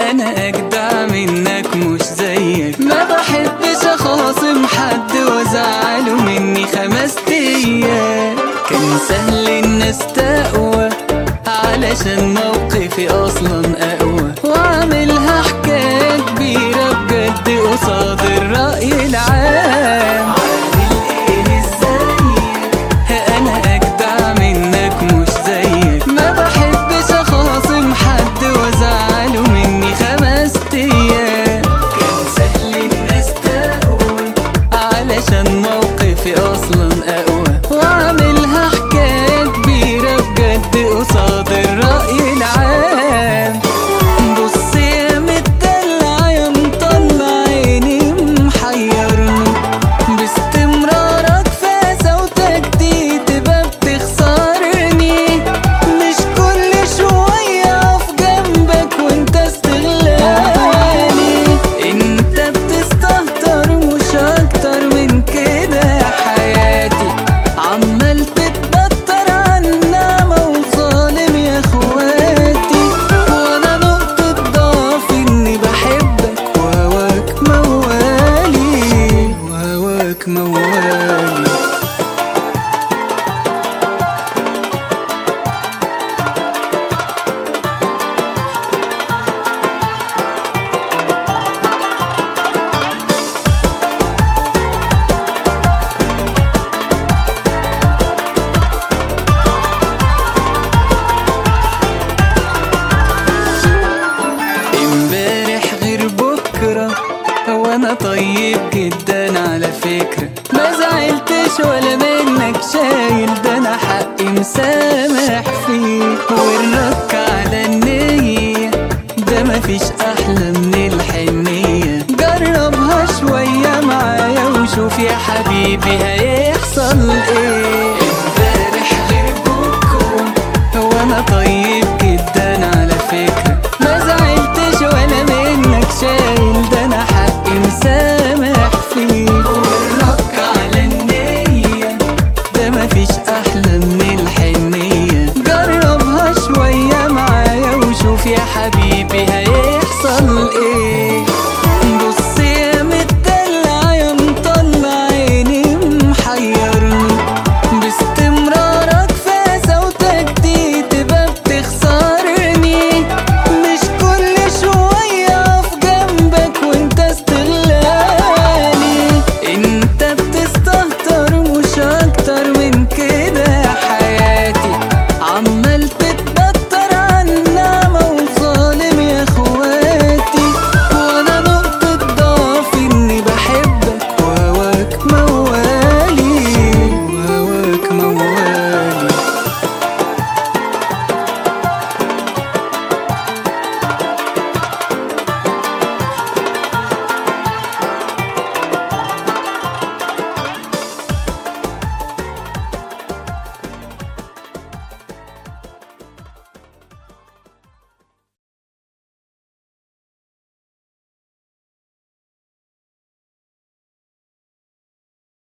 انا اجدع منك مش زيك ما بحبش اخاصم حد وازعله مني خمس ايام كان سهل الناس تقوى علشان موقفي اصلا اقوى واعملها حكايه كبيره بجد قصاد الراي العام عامل ايه ازيك انا اجدع منك مش زيك ما بحبش اخاصم حد وازعله مني خمس ايام كان سهل الناس تقوى علشان موقفي اصلا اقوى واعملها حكايه كبيره بجد قصاد الراي العام بص يا مدلع يا مطلع عيني محيرني باستمرارك في صوتك دي تبقى بتخسرني مش كل شوية اقف جنبك وانت استغلالي انت بتستهتر مش اكتر من كده يا حياتي عمال تتبطر عنا وظالم يا اخواتي وانا نقطة ضعف اني بحبك وهواك موالي وهواك موالي امبارح غير بكرة وانا طيب جدا على فكرة ما زعلتش ولا منك شايل ده انا حقي مسامح فيك والرك على النية ده مفيش احلى من الحنية جربها شوية معايا وشوف يا حبيبي هيحصل ايه